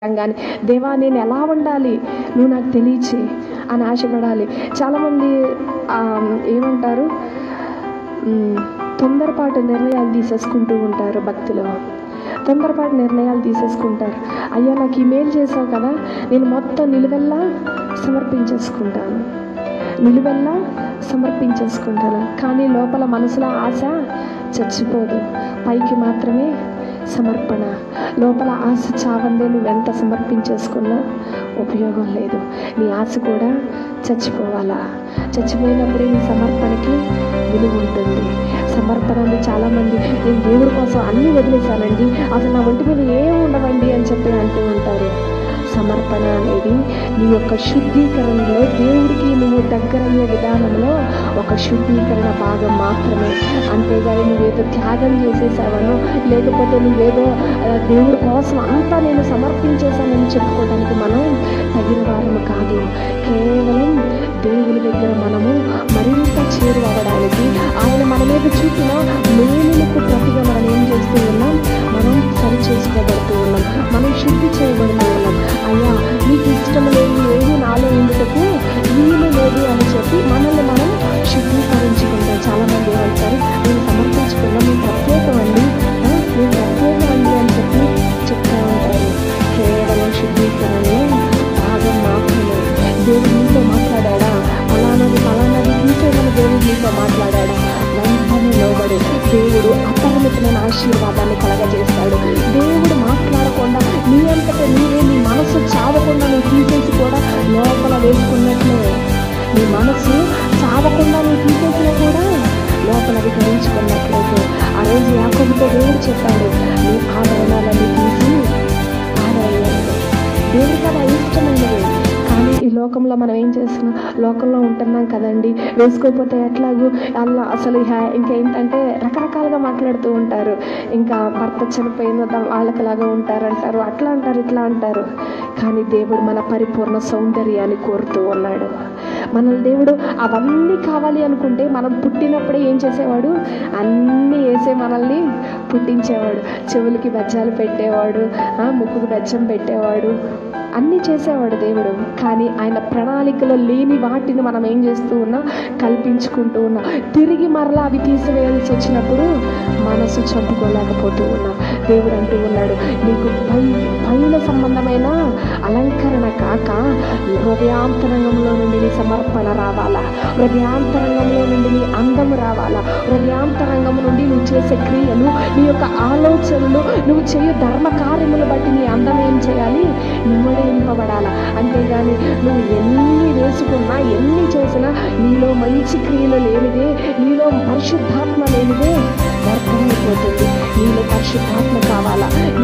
కానీ దేవా నేను ఎలా ఉండాలి నువ్వు నాకు తెలియచి అని ఆశపడాలి చాలామంది ఆ, ఏమంటారు మ్, తొందరపాటు నిర్ణయాలు తీసేసుకుంటూ ఉంటారు భక్తిలో తొందరపాటు నిర్ణయాలు తీసేసుకుంటారు అయ్యా నాకు ఇమెయిల్ చేసావు కదా నేను మొత్తం నిలువెల్లా సమర్పించేసుకుంటాను నిలువెల్లా సమర్పించేసుకుంటాను కానీ లోపల మనసులో ఆశ చచ్చిపోదు పైకి మాత్రమే సమర్పణ లోపల ఆశ చావందే నువ్వెంత సమర్పించేసుకున్నా ఉపయోగం లేదు నీ ఆశ కూడా చచ్చిపోవాలా చచ్చిపోయినప్పుడే నీ సమర్పణకి విలువ ఉంటుంది సమర్పణని చాలామంది నేను దేవుడి కోసం అన్నీ వదిలేశానండి అసలు నా ఒంటి మీద ఏం ఉండవండి అని చెప్పి అంటూ ఉంటారు సమర్పణ అనేది నీ యొక్క శుద్ధీకరణలో దేవుడికి నువ్వు దగ్గరయ్యే విధానంలో ఒక శుద్ధీకరణ భాగం మాత్రమే అంతేగాని నువ్వేదో త్యాగం చేసేసావనో లేకపోతే నువ్వేదో ఆ, దేవుడి కోసం అంతా నేను సమర్పించేశానని చెప్పుకోవడానికి మనం తగిన వారము కాదు కేవలం దేవుని దగ్గర మనము మరింత చేరువవడానికి ఆయన మన మీద చూపిన మేలులకు ప్రతిగా మనం ఏం చేస్తూ ఉన్నాం మనం సరి చేసుకోబడుతూ ఉన్నాం మనం శుద్ధి చేయబడుతూ ఉన్నాం అయ్యా నీకు ఇష్టం లేదు ఏది నాలో ఉండుటకు వీలు లేదు అని చెప్పి మనల్ని మనం శుద్ధీకరించుకుంటాం చాలామంది ఏమంటారు నేను సమర్పించుకున్నాం మేము ప్రత్యేకం అండి ఆ, మేము ప్రత్యేకం అండి అని చెప్పి చెప్తూ ఉంటారు కేవలం శుద్ధీకరణలో భాగం మాత్రమే దేవుడు నీతో మాట్లాడాడా ఫలానాది ఫలానాది తీసేమని దేవుడు నీతో మాట్లాడాడా వెంటనే లోబడి దేవుడు అపరిమితమైన ఆశీర్వాదాన్ని కలగజేస్తాడు దేవుడు మాట్లాడకుండా నీ అంతటా నీవే నీ మనసు చావకుండా నువ్వు తీసేసి కూడా లోపల వేసుకున్నట్లే నీ మనసు చావకుండా నువ్వు తీసేసినా కూడా లోపల విగ్రహించుకున్నట్లయితే ఆ రోజు యాకోబుతో దేవుడు చెప్పాడు నీ ఆభరణాలన్నీ తీసి పారేయాలి దేవుడికి అది ఇష్టమైనది కానీ ఈ లోకంలో మనం ఏం చేస్తున్నాం లోకంలో ఉంటున్నాం కదండి వేసుకోకపోతే ఎట్లాగూ అలా అసలు హ్యా- ఇంకా ఏంటంటే రకరకాలుగా మాట్లాడుతూ ఉంటారు ఇంకా భర్త చనిపోయిన దా- వాళ్ళకిలాగా ఉంటారంటారు అట్లా అంటారు ఇట్లా అంటారు కానీ దేవుడు మన పరిపూర్ణ సౌందర్యాన్ని కోరుతూ ఉన్నాడు మనల్ని దేవుడు అవన్నీ కావాలి అనుకుంటే మనం పుట్టినప్పుడే ఏం చేసేవాడు అన్నీ వేసే మనల్ని పుట్టించేవాడు చెవులకి బెజ్జాలు పెట్టేవాడు ఆ, ముక్కుకు బెజ్జం పెట్టేవాడు అన్నీ చేసేవాడు దేవుడు కానీ ఆయన ప్రణాళికలో లేని వాటిని మనం ఏం చేస్తూ ఉన్నాం కల్పించుకుంటూ ఉన్నాం తిరిగి మరలా అవి తీసివేయాల్సి వచ్చినప్పుడు మనసు చంపుకోలేకపోతూ ఉన్నాం దేవుడు అంటూ ఉన్నాడు నీకు పై పైన సంబంధమైన అలంకరణ కాక హృదయాంతరంగంలో నుండి నీ సమర్పణ రావాలా హృదయాంతరంగంలో నుండి నీ అందము రావాలా హృదయాంతరంగం నుండి నువ్వు చేసే క్రియలు నీ యొక్క ఆలోచనలు నువ్వు చేయు ధర్మ కార్యములు బట్టి నీ అందం ఏం చేయాలి ఇమ్మడింపబడాలా అంతేగాని నువ్వు ఎన్ని వేసుకున్నా ఎన్ని చేసినా నీలో మంచి క్రియలు లేనిదే నీలో పరిశుద్ధాత్మ లేనిదే వ్యర్థమైపోతుంది నీలో పరిశుద్ధాత్మ కావాలా